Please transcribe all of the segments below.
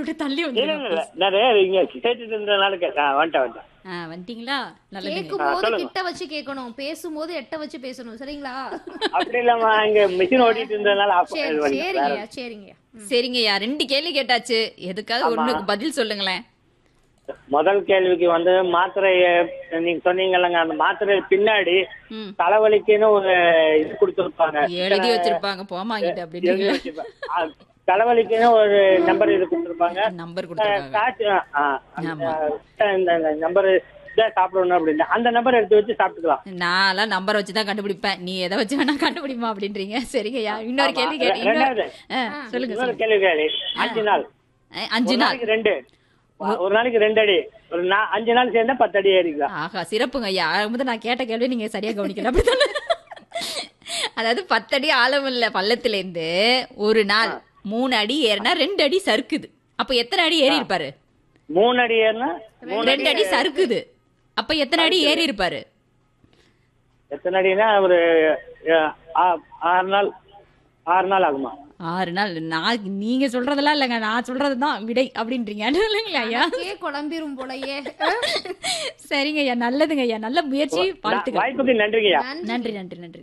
விட்டு தள்ளி இல்ல இல்ல வந்து இல்ல நிறைய இங்க கேட்டுட்டு இருந்ததுனால கேட்டேன் ஆ, வந்துட்டேன் வந்துட்டேன் ஆ வந்துட்டீங்களா நல்லதுங்க கேட்கும் ஆ, போது சொல்லுங்க. கிட்ட வச்சு கேட்கணும் பேசும்போது எட்ட வச்சு பேசணும் சரிங்களா அப்படி இல்லாம இங்க மிஷின் ஓடிட்டு இருந்ததுனால ஆஃப் சரி சரிங்கய்யா சரிங்கய்யா சரிங்கய்யா ரெண்டு கேள்வி கேட்டாச்சு எதுக்காவது ஒண்ணுக்கு பதில் சொல்லுங்களேன் முதல் கேள்விக்கு வந்து மாத்திரை நீங்க சொன்னீங்கல்லங்க அந்த மாத்திரை பின்னாடி ம். தலைவலிக்குன்னு ஒரு இது கொடுத்துருப்பாங்க எழுதி வச்சிருப்பாங்க போமாங்கிட்ட எழுதி அப்படின்னு வச்சிருப்பாங்க. ஆ, தலைவலிக்குன்னு ஒரு நம்பர் இது கொடுத்துருப்பாங்க நம்பர் கொடுத்துருக்காங்க காய்ச்சல் ஆ, அந்த இந்த நம்பர் இதான் சாப்பிடணும் அப்படின்னு அந்த நம்பர் எடுத்து வச்சு சாப்பிட்டுக்கலாம் நான்லாம் நம்பரை வச்சு தான் கண்டுபிடிப்பேன் நீ எதை வச்சு வேணா கண்டுபிடிமா அப்படின்றீங்க சரிங்கய்யா இன்னொரு ஆமா. கேள்வி கேட்டு ரெண்டாவது. இன்னொரு- ஆ, சொல்லுங்க இன்னொரு சொல்லுங்க கேள்வி கேள்வி அஞ்சு நாள் ஆ, அஞ்சு ஒரு நாள் நாளைக்கு ரெண்டு ஒரு நாளைக்கு ரெண்டு அடி ஒரு நா- அஞ்சு நாள் சேர்ந்தா பத்து அடி ஏறிக்கலாம் ஆஹா சிறப்புங்க ஐயா முதல்ல நான் கேட்ட கேள்வி நீங்க சரியா கவனிக்கல அப்படித்தானே அதாவது பத்தடி ஆழம் இல்ல பள்ளத்துல இருந்து ஒரு நாள் மூணு அடி ஏறினா ரெண்டு அடி சறுக்குது அப்ப எத்தனை அடி ஏறி இருப்பாரு மூணு அடி ஏறினா மூணு ரெண்டு அடி சறுக்குது அப்ப எத்தனை அடி ஏறி இருப்பாரு எத்தனை அடினா ஒரு அஹ், ஆ- ஆறு நாள் ஆறு நாள் ஆகுமா ஆறு நாள் நான் நீங்க சொல்றதெல்லாம் இல்லைங்க நான் சொல்றதுதான் விடை அப்படின்றீங்க இல்லைங்களா ஐயா கே குழம்பிரும் போலயே சரிங்க ஐயா நல்லதுங்க ஐயா நல்ல முயற்சி வாழ்த்துக்கள் வாய்ப்புக்கு நன்றிங்கய்யா நன்றி நன்றி நன்றி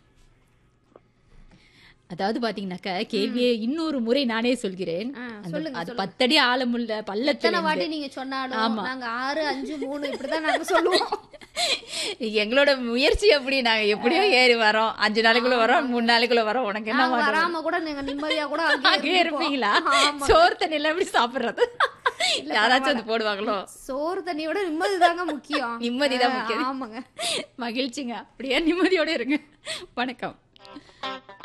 அதாவது பாத்தீங்கன்னாக்கா கேள்வியை இன்னொரு முறை நானே சொல்கிறேன் ஆ, அந்த- சொல்லுங்க, அது சொல்லுங்க. பத்தடி ஆழமுள்ள எத்தனை பள்ளத்துல வாட்டி நீங்க சொன்னாலும் ஆமா. நாங்க ஆறு அஞ்சு மூணு இப்படிதான் நாங்க சொல்லுவோம் எங்களோட முயற்சி எப்படி நாங்க எப்படியோ ஏறி வரோம் அஞ்சு நாளைக்குள்ள வரோம் மூணு நாளைக்குள்ள வரோம் உனக்கு என்ன நாங்க மாற்றம்? வராம கூட நீங்க நிம்மதியா கூட அங்கேயே அங்கேயே இருப்பீங்களா ஆமா. சோறு தண்ணி எல்லாம் எப்படி சாப்பிடுறது யாராச்சும் அது போடுவாங்களோ சோறு தண்ணியோட நிம்மதி தாங்க முக்கியம் நிம்மதிதான் ஆ, முக்கியம். ஆமாங்க மகிழ்ச்சிங்க அப்படியே நிம்மதியோட இருங்க வணக்கம்